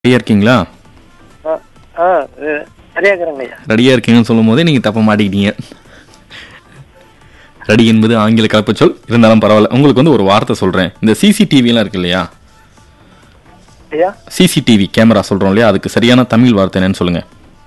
ரெடியாக இருக்கீங்களா ஆ ஆ அஹ், சரியா இருக்கிறேங்க ஐயா ரெடியாக இருக்கீங்கன்னு சொல்லும் போதே நீங்கள் தப்ப மாட்டிக்கிட்டீங்க ரெடி என்பது ஆங்கில கலப்பு சொல் இருந்தாலும் பரவாயில்ல உங்களுக்கு வந்து ஒரு வார்த்தை சொல்கிறேன் இந்த சிசிடிவிலாம் இருக்கு இல்லையா ஐயா சிசிடிவி கேமரா சொல்கிறோம் இல்லையா அதுக்கு சரியான தமிழ் வார்த்தை என்னன்னு சொல்லுங்கள்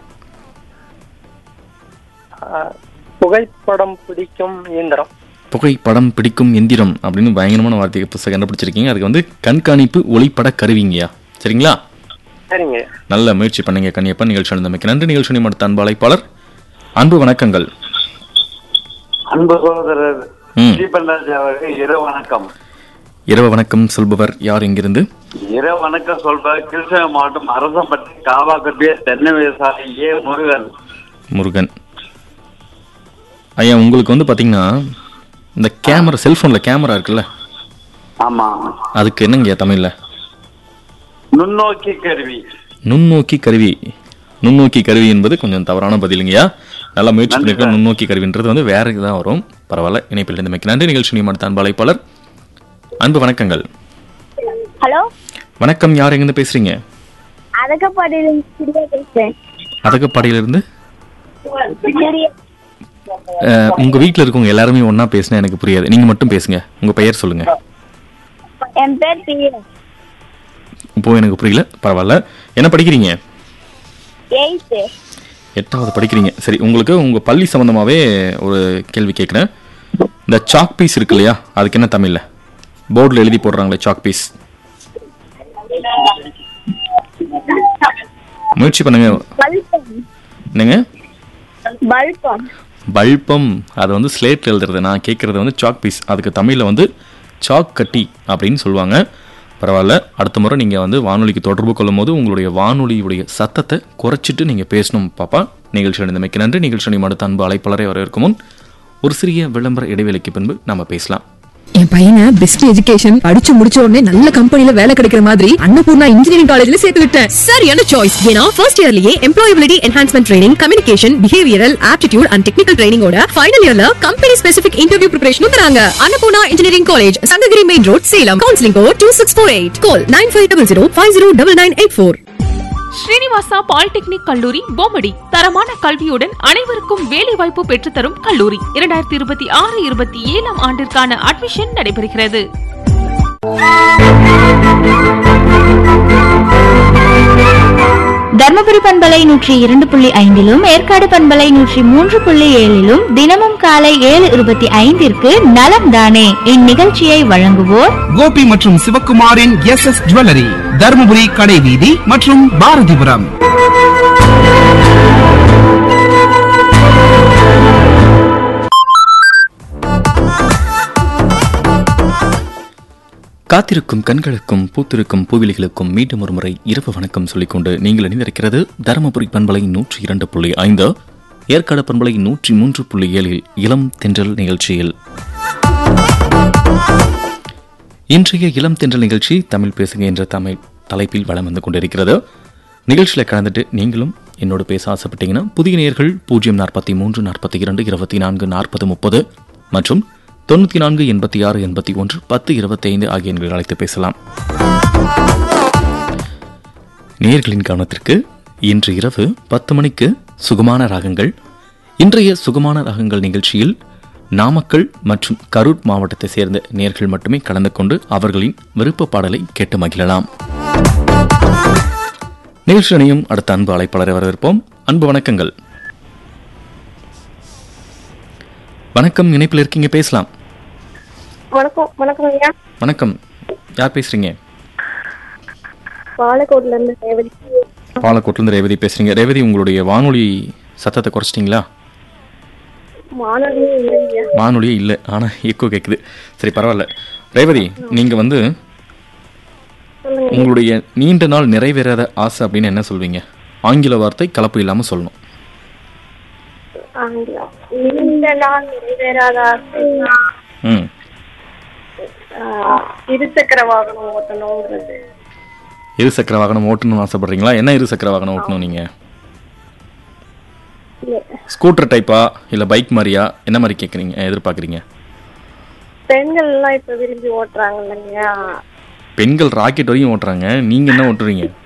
ஆ, புகைப்படம் பிடிக்கும் இயந்திரம் புகைப்படம் பிடிக்கும் எந்திரம் அப்படின்னு பயங்கரமான வார்த்தையை புத்தகம் கண்டுபிடிச்சிருக்கீங்க அதுக்கு வந்து கண்காணிப்பு ஒளிப்பட கருவிங்கய்யா சரிங்களா சரிங்க ஐயா நல்ல முயற்சி பண்ணீங்க கண்ணியப்பன் நிகழ்ச்சி நடந்தமைக்கு நன்றி நிகழ்ச்சி அடுத்த அன்பு அழைப்பாளர் அன்பு வணக்கங்கள் அன்பு சகோதரர் ம். தீபன்ராஜ் அவர்கள் இரவு வணக்கம் இரவு வணக்கம் சொல்பவர் யார் இங்கிருந்து இரவு வணக்கம் சொல்ற கிருஷ்ணகிரி மாவட்டம் அரசம்பட்டி காவாக்கட்டிய தென்னை விவசாயி ஏ முருகன் முருகன் ஐயா உங்களுக்கு வந்து பாத்தீங்கன்னா இந்த கேமரா செல்போன்ல கேமரா இருக்குல்ல ஆமா அதுக்கு என்னங்கய்யா தமிழ்ல நுண்ணோக்கி கருவி நுண்ணோக்கி கருவி நுண்ணோக்கி கருவி என்பது கொஞ்சம் தவறான பதிலுங்கய்யா நல்லா முயற்சி பண்ணிருக்க நுண்ணோக்கி கருவின்றது வந்து வேற தான் வரும் பரவாயில்ல இணைப்பில் இருந்து மிக்க நன்றி நிகழ்ச்சி அடுத்த அன்பு அழைப்பாளர் அன்பு வணக்கங்கள் ஹலோ வணக்கம் யார் எங்கிருந்து பேசுறீங்க அதகப்பாடியில சிரியா பேசுறேன் அதகப்பாடியிலிருந்து சிரியா அஹ், உங்க வீட்ல இருக்கவங்க எல்லாருமே ஒண்ணா பேசினா எனக்கு புரியாது நீங்க மட்டும் பேசுங்க உங்க பெயர் சொல்லுங்க என் பேர் பிரியா இப்போ எனக்கு புரியல பரவாயில்ல என்ன படிக்கிறீங்க எயித்து எட்டாவது படிக்கிறீங்க சரி உங்களுக்கு உங்க பள்ளி சம்பந்தமாவே ஒரு கேள்வி கேட்குறேன் இந்த சாக் பீஸ் இருக்கு இல்லையா அதுக்கு என்ன தமிழ்ல போர்டில் எழுதி போடுறாங்களே சாக் பீஸ் முயற்சி பண்ணுங்க பல்பம் என்னங்க பல்பம் பல்பம் அது வந்து ஸ்லேட்ல எழுதுறது நான் கேட்கறது வந்து சாக் பீஸ் அதுக்கு தமிழில் வந்து சாக் கட்டி அப்படின்னு சொல்லுவாங்க பரவாயில்ல அடுத்த முறை நீங்கள் வந்து வானொலிக்கு தொடர்பு கொள்ளும் போது உங்களுடைய வானொலியுடைய சத்தத்தை குறைச்சிட்டு நீங்கள் பேசணும் பாப்பா நிகழ்ச்சி அடைந்தமைக்கு நன்றி நிகழ்ச்சி அடுத்த அன்பு அழைப்பாளரை வரவேற்கும் முன் ஒரு சிறிய விளம்பர இடைவேளைக்கு பின்பு நம்ம பேசலாம் என் பையனை பெஸ்ட் எஜுகேஷன் படிச்சு முடிச்ச உடனே நல்ல கம்பெனில வேலை கிடைக்கிற மாதிரி அன்னபூர்ணா இன்ஜினியரிங் காலேஜ்ல சேர்த்து விட்டேன் சரியான சாய்ஸ் ஏன்னா ஃபர்ஸ்ட் இயர்லயே employability enhancement training communication behavioural aptitude and technical ட்ரைனிங்கோட ஃபைனல் இயர்ல கம்பெனி ஸ்பெசிபிக் இன்டர்வியூ ப்ரிப்பரேஷனும் தராங்க Annapoorna engineering college Sankagiri main road Salem counselling code two six four eight call nine five double zero five zero double nine eight four Srinivasa polytechnic கல்லூரி பொம்மடி தரமான கல்வியுடன் அனைவருக்கும் வேலைவாய்ப்பு பெற்றுத்தரும் கல்லூரி இரண்டாயிரத்தி இருபத்தி ஆறு இருபத்தி ஏழாம் ஆண்டிற்கான அட்மிஷன் நடைபெறுகிறது தர்மபுரி பண்பலை நூற்றி இரண்டு புள்ளி ஐந்திலும் ஏற்காடு பண்பலை நூற்றி மூன்று புள்ளி ஏழிலும் தினமும் காலை ஏழு இருபத்தி ஐந்திற்கு நலம் தானே இந்நிகழ்ச்சியை வழங்குவோர் கோபி மற்றும் சிவக்குமாரின் எஸ் எஸ் ஜுவல்லரி தருமபுரி கடை வீதி மற்றும் பாரதிபுரம் காத்திருக்கும் கண்களுக்கும் பூத்திருக்கும் பூவிலிகளுக்கும் மீண்டும் ஒரு முறை இரவு வணக்கம் சொல்லிக்கொண்டு நீங்கள் இணைந்திருக்கிறது தருமபுரி பண்பலை நூற்றி இரண்டு புள்ளி ஐந்து ஏற்காடு பண்பலை நூற்றி மூன்று புள்ளி ஏழில் இளம் தென்றல் நிகழ்ச்சியில் இன்றைய இளம் தென்றல் நிகழ்ச்சி தமிழ் பேசுங்க என்ற தமிழ் தலைப்பில் வளம் வந்து கொண்டிருக்கிறது நிகழ்ச்சியில் கலந்துட்டு நீங்களும் என்னோடு பேச ஆசைப்பட்டீங்கன்னா புதிய நேயர்கள் பூஜ்ஜியம் நாற்பத்தி மூன்று நாற்பத்தி இரண்டு இருபத்தி நான்கு நாற்பது முப்பது மற்றும் தொண்ணூற்றி நான்கு எண்பத்தி ஆறு எண்பத்தி ஒன்று பத்து இருபத்தைந்து ஆகிய எண்களில் அழைத்து பேசலாம் நேயர்களின் கவனத்திற்கு இன்று இரவு பத்து மணிக்கு சுகமான ராகங்கள் இன்றைய சுகமான ராகங்கள் நிகழ்ச்சியில் நாமக்கல் மற்றும் கரூர் மாவட்டத்தை சேர்ந்த நேர்கள் மட்டுமே கலந்து கொண்டு அவர்களின் விருப்ப பாடலை கேட்டு மகிழலாம் நிகழ்ச்சியனையும் அடுத்த அன்பு அழைப்பாளரை வரவேற்போம் அன்பு வணக்கங்கள் வணக்கம் இணைப்பில் இருக்கீங்க பேசலாம் வணக்கம் வணக்கம் ஐயா வணக்கம் யார் பேசுறீங்க பாலக்கோட்ல இருந்து ரேவதி பாலக்கோட்டிலிருந்து ரேவதி பேசுறீங்க ரேவதி உங்களுடைய வானொலி சத்தத்தை குறைச்சிட்டிங்களா வானொலியும் இல்லையா வானொலியே இல்லை ஆனால் எக்கோ கேட்குது சரி பரவாயில்ல ரேவதி நீங்கள் வந்து உங்களுடைய நீண்ட நாள் நிறைவேறாத ஆசை அப்படின்னு என்ன சொல்வீங்க ஆங்கில வார்த்தை கலப்பு இல்லாமல் சொல்லணும் ஆங்கிலம் நீண்ட நாள் நிறைவேறாத ஆசைன்னா, ம் ஆஹ், இருசக்கர வாகனம் ஓட்டணுங்கிறது இருசக்கர வாகனம் ஓட்டணும்னு ஆசைப்படுறீங்களா என்ன இருசக்கர வாகனம் ஓட்டணும் நீங்கள் இல்ல. ஸ்கூட்டர் டைப்பா இல்லை பைக் மாதிரியா என்ன மாதிரி கேட்குறீங்க எதிர்பார்க்குறீங்க பெண்கள் எல்லாம் இப்ப விரும்பி ஓட்டுறாங்க இல்லையா பெண்கள் ராக்கெட் வரையும் ஓட்டுறாங்க நீங்கள் என்ன ஓட்டுறீங்க